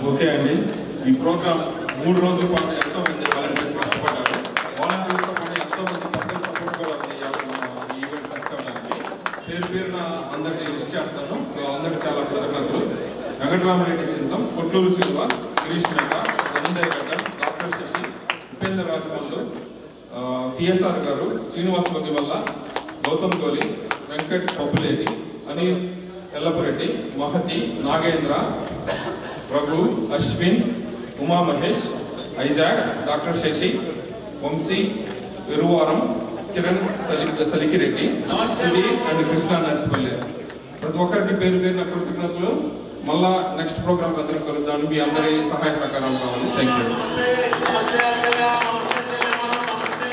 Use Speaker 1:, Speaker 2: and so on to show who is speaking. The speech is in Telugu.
Speaker 1: ఓకే అండి ఈ ప్రోగ్రామ్ మూడు రోజుల పాటు ఎంతో మంది వాలంటీర్స్ కష్టపడ్డారు వాలంటీర్స్తో పాటు ఎంతో మంది పబ్లిక్ సపోర్ట్ కూడా ఉంది ఇవాళ మన ఈ ఈవెంట్ సక్సెస్ అవ్వడానికి పేరు పేరున అందరినీ లిస్ట్ చేస్తాను అందరికి చాలా కృతజ్ఞతలు Venkatarama Reddy Chintam కొట్లూరు Srinivas Girish Meta Dhananjay Gadda doctor Sashi Upendra Rajamallu TSR garu Srinivas Valla Gautam Goli Venkat Pappuleti Anil Yellapareddy Mahati Nagendra Raghu Ashwin Uma Mahesh Isaac doctor Sashi Vamsi Viruvaram Kiran సలి సలికిరెడ్డి సుధీర్ అండ్ కృష్ణా నర్సిపల్లి ప్రతి ఒక్కరికి పేరు పేరు నా కృతజ్ఞతలు మళ్ళా నెక్స్ట్ ప్రోగ్రామ్ అందరం కలుద్దాం మీ అందరి సహాయ సహకారాలు కావాలి థ్యాంక్ యూ
Speaker 2: నమస్తే నమస్తే అన్నయ్య నమస్తే